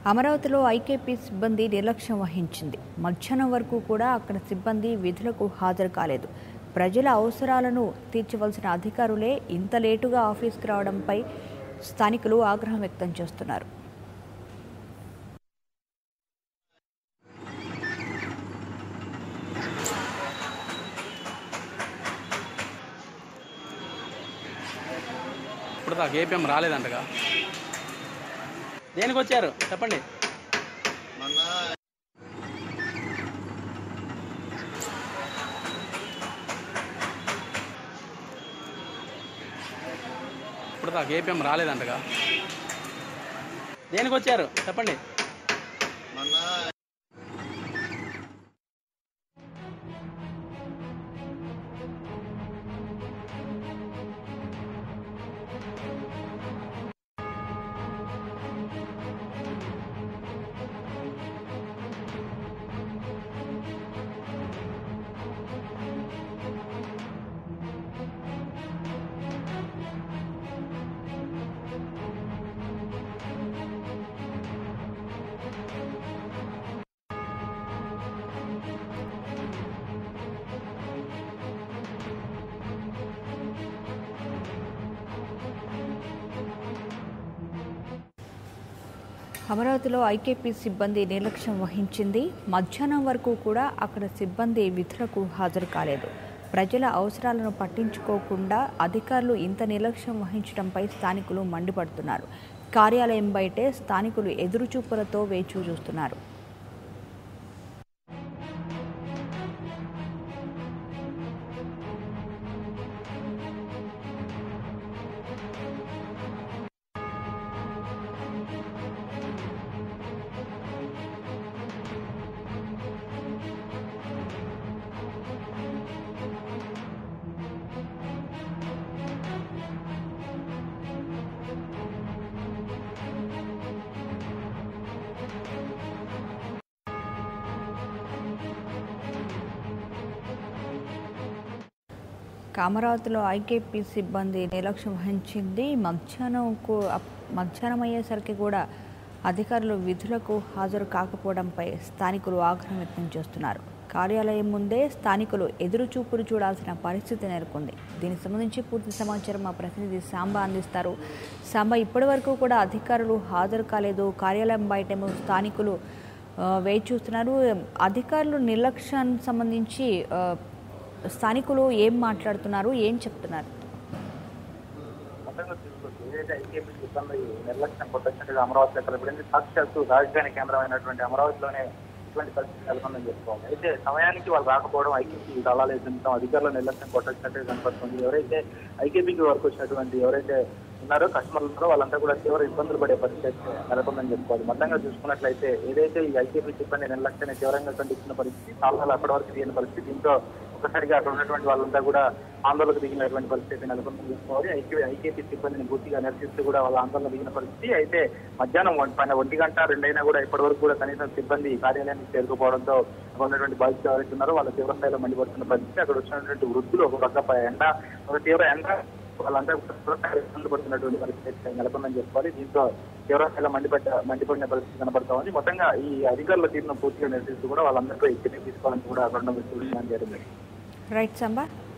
అమరావతిలో ఐకేపీ సిబ్బంది నిర్లక్ష్యం వహించింది మధ్యాహ్నం వరకు కూడా అక్కడ సిబ్బంది విధులకు హాజరు కాలేదు ప్రజల అవసరాలను తీర్చవలసిన అధికారులే ఇంత లేటుగా ఆఫీస్కి రావడంపై స్థానికులు ఆగ్రహం వ్యక్తం చేస్తున్నారు ఇప్పుడు దాకా ఏపీఎం రాలేదంటగా దేనికి వచ్చారు చెప్పండి ఇప్పుడు దాకా ఏపీఎం రాలేదంటగా దేనికి వచ్చారు చెప్పండి అమరావతిలో ఐకేపీ సిబ్బంది నిర్లక్ష్యం వహించింది మధ్యాహ్నం వరకు కూడా అక్కడ సిబ్బంది విధులకు హాజరు కాలేదు ప్రజల అవసరాలను పట్టించుకోకుండా అధికారులు ఇంత నిర్లక్ష్యం వహించడంపై స్థానికులు మండిపడుతున్నారు కార్యాలయం బయటే స్థానికులు ఎదురుచూపులతో వేచి చూస్తున్నారు అమరావతిలో ఐకేపీ సిబ్బంది నిర్లక్ష్యం వహించింది మధ్యాహ్నం కూ- అప్- మధ్యాహ్నం అయ్యేసరికి కూడా అధికారులు విధులకు హాజరు కాకపోవడంపై స్థానికులు ఆగ్రహం వ్యక్తం చేస్తున్నారు కార్యాలయం ముందే స్థానికులు ఎదురు చూపులు చూడాల్సిన పరిస్థితి నెలకొంది దీనికి సంబంధించి పూర్తి సమాచారం మా ప్రతినిధి సాంబా అందిస్తారు సాంబా ఇప్పటివరకు కూడా అధికారులు హాజరు కాలేదు కార్యాలయం బయటేమో స్థానికులు ఆ, వేచి చూస్తున్నారు అధికారులు నిర్లక్ష్యానికి సంబంధించి ఆ, స్థానికులు ఏం మాట్లాడుతున్నారు ఏం చెప్తున్నారు మొత్తంగా చూసుకోవచ్చు ఏదైతే ఐకేపీ సిబ్బంది నిర్లక్ష్యం కొట్టొచ్చినట్టుగా అమరావతి ఎక్కడ పడింది సాక్షాత్తు రాజధాని కేంద్రమైనటువంటి అమరావతిలోనే ఇటువంటి పరిస్థితి నెలకొందని చెప్పుకోవాలి అయితే సమయానికి వాళ్ళు రాకపోవడం ఐకేపీ దళాలు ఎదుర్కొంటాం అధికారుల నిర్లక్ష్యం కొట్టొచ్చినట్టుగా కనపడుతుంది ఎవరైతే ఐకేపీకి వర్క్ వచ్చినటువంటి ఎవరైతే ఉన్నారో కస్టమర్లు ఉన్నారో వాళ్ళంతా కూడా తీవ్ర ఇబ్బందులు పడే పరిస్థితి నెలకొందని చెప్పుకోవాలి మొత్తంగా చూసుకున్నట్లయితే ఏదైతే ఈ ఐకేపీ సిబ్బంది నిర్లక్ష్యాన్ని తీవ్రంగా ఖండిస్తున్న పరిస్థితి చాలా అప్పటి వరకు దిగిన పరిస్థితి దీంతో ఒక్కసారిగా అక్కడ ఉన్నటువంటి వాళ్ళంతా కూడా ఆందోళనకు దిగినటువంటి పరిస్థితి నెలకొందని చెప్పుకోవాలి ఐకే ఐకేపీ సిబ్బందిని పూర్తిగా నిరసిస్తూ కూడా వాళ్ళ ఆందోళన దిగిన పరిస్థితి అయితే మధ్యాహ్నం ఒంటి పైన ఒంటి గంట రెండైనా కూడా ఇప్పటి వరకు కూడా కనీసం సిబ్బంది కార్యాలయానికి చేరుకోవడంతో అక్కడ ఉన్నటువంటి బాధితులు ఎవరైతే ఉన్నారో వాళ్ళ తీవ్ర స్థాయిలో మండిపడుతున్న పరిస్థితి అక్కడ వచ్చినటువంటి వృద్ధులు ఒక పక్క ప- ఎండ ఒక తీవ్ర ఎండ వాళ్ళంతా కూడా తీవ్ర స్థాయిలో ఇబ్బంది పడుతున్నటువంటి పరిస్థితి నెలకొందని చెప్పుకోవాలి దీంతో తీవ్ర స్థాయిలో మండిపడ్డ మండిపడిన పరిస్థితి కనబడతా ఉంది మొత్తంగా ఈ అధికారుల తీరును పూర్తిగా నిరసిస్తూ కూడా వాళ్ళందరిపై చర్య తీసుకోవాలని కూడా అక్కడ ఉన్న వ్యక్తులు డిమాండ్ చేయడం జరిగింది రైట్ సాంబా